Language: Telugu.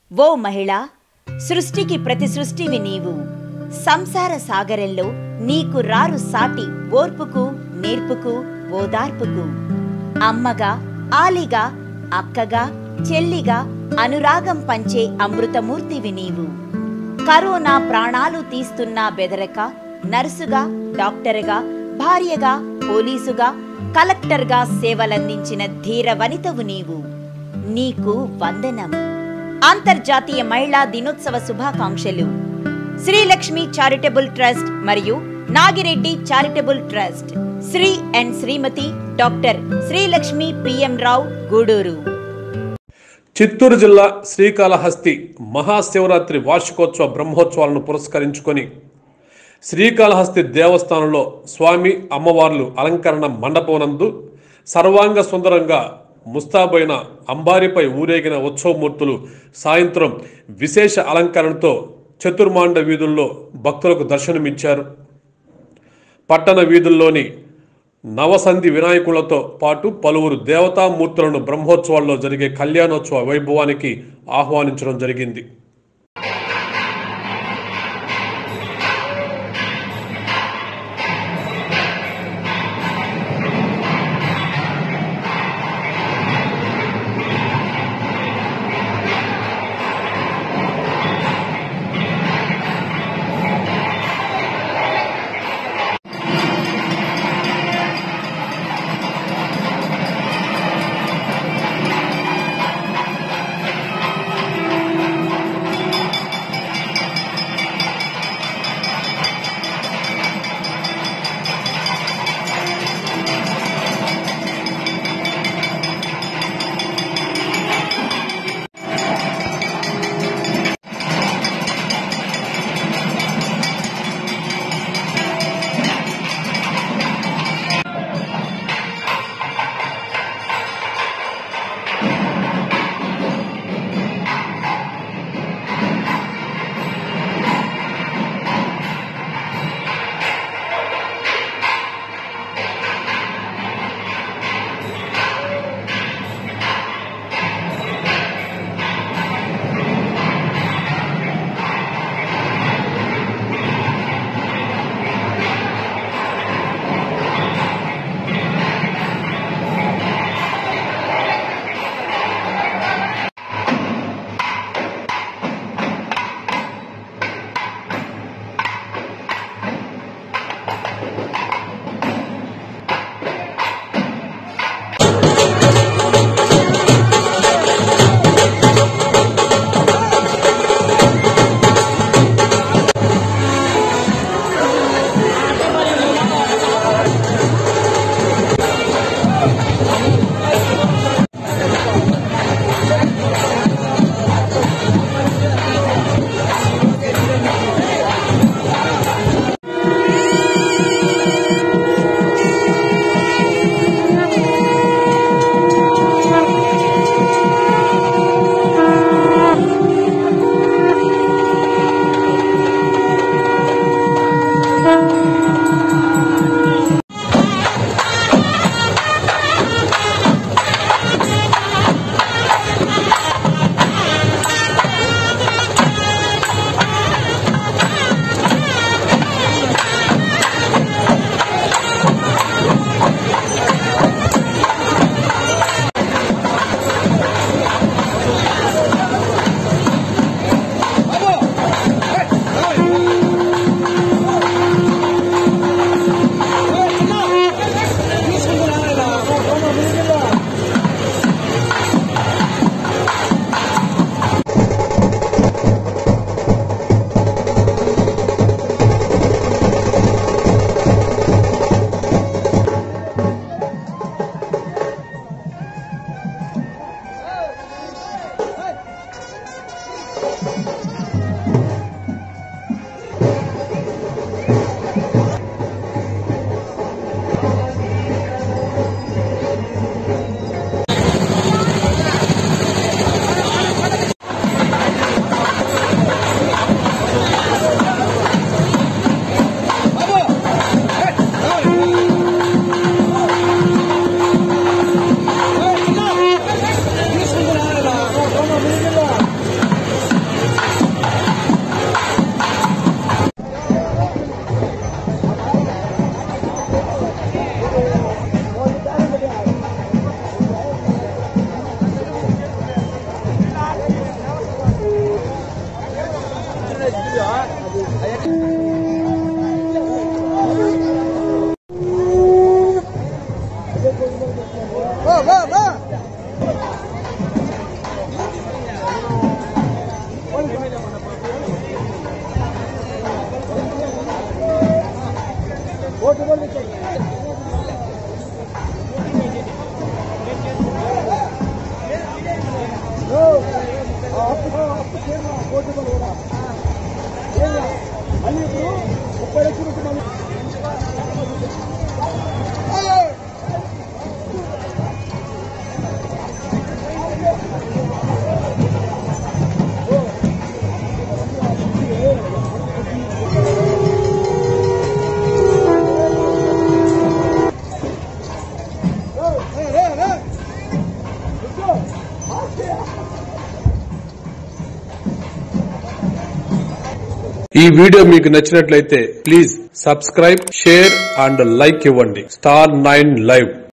ఓ మహిళ సృష్టికి ప్రతి సృష్టివి నీవు సంసార సాగరంలో నీకు రారు సాటి ఓర్పుకు నేర్పుకు ఓదార్పుకు అమ్మగా ఆలిగా అక్కగా చెల్లిగా అనురాగం పంచే అమృతమూర్తివి నీవు కరోనా ప్రాణాలు తీస్తున్నా బెదరక నర్సుగా డాక్టరుగా భార్యగా పోలీసుగా కలెక్టర్గా సేవలందించిన ధీర వనితవు నీవు నీకు వందనం అంతర్జాతీయ మహిళా దినోత్సవ శుభాకాంక్షలు శ్రీలక్ష్మి చారిటబుల్ ట్రస్ట్ మరియు Nagireddy charitable trust Shri and Shrimati doctor Srilakshmi PM Rao Gudur Chittoor జిల్లా శ్రీకాళహస్తి మహాశివరాత్రి వార్షికోత్సవ బ్రహ్మోత్సవాలను పురస్కరించుకొని శ్రీకాళహస్తి దేవస్థానంలో స్వామి అమ్మవార్లు అలంకరణ మండపమునందు సర్వాంగ సుందరంగా ముస్తాబైన అంబారిపై ఊరేగిన ఉత్సవమూర్తులు సాయంత్రం విశేష అలంకరణతో చతుర్మాండ వీధుల్లో భక్తులకు దర్శనమిచ్చారు పట్టణ వీధుల్లోని నవసంధి వినాయకులతో పాటు పలువురు దేవతామూర్తులను బ్రహ్మోత్సవాల్లో జరిగే కళ్యాణోత్సవ వైభవానికి ఆహ్వానించడం జరిగింది అప్పు అప్పు చేయను కోటి రూపాయలు కూడా ఏయ్యా, మళ్ళీ ఇప్పుడు ముప్పై లక్షల రూపాయలు ఏయ్! ఏయ్, ఏయ్, ఏయ్! కూర్చో. ఆస్తి. ఈ వీడియో మీకు నచ్చినట్లయితే please subscribe share and like ఇవ్వండి స్టార్ నైన్ లైవ్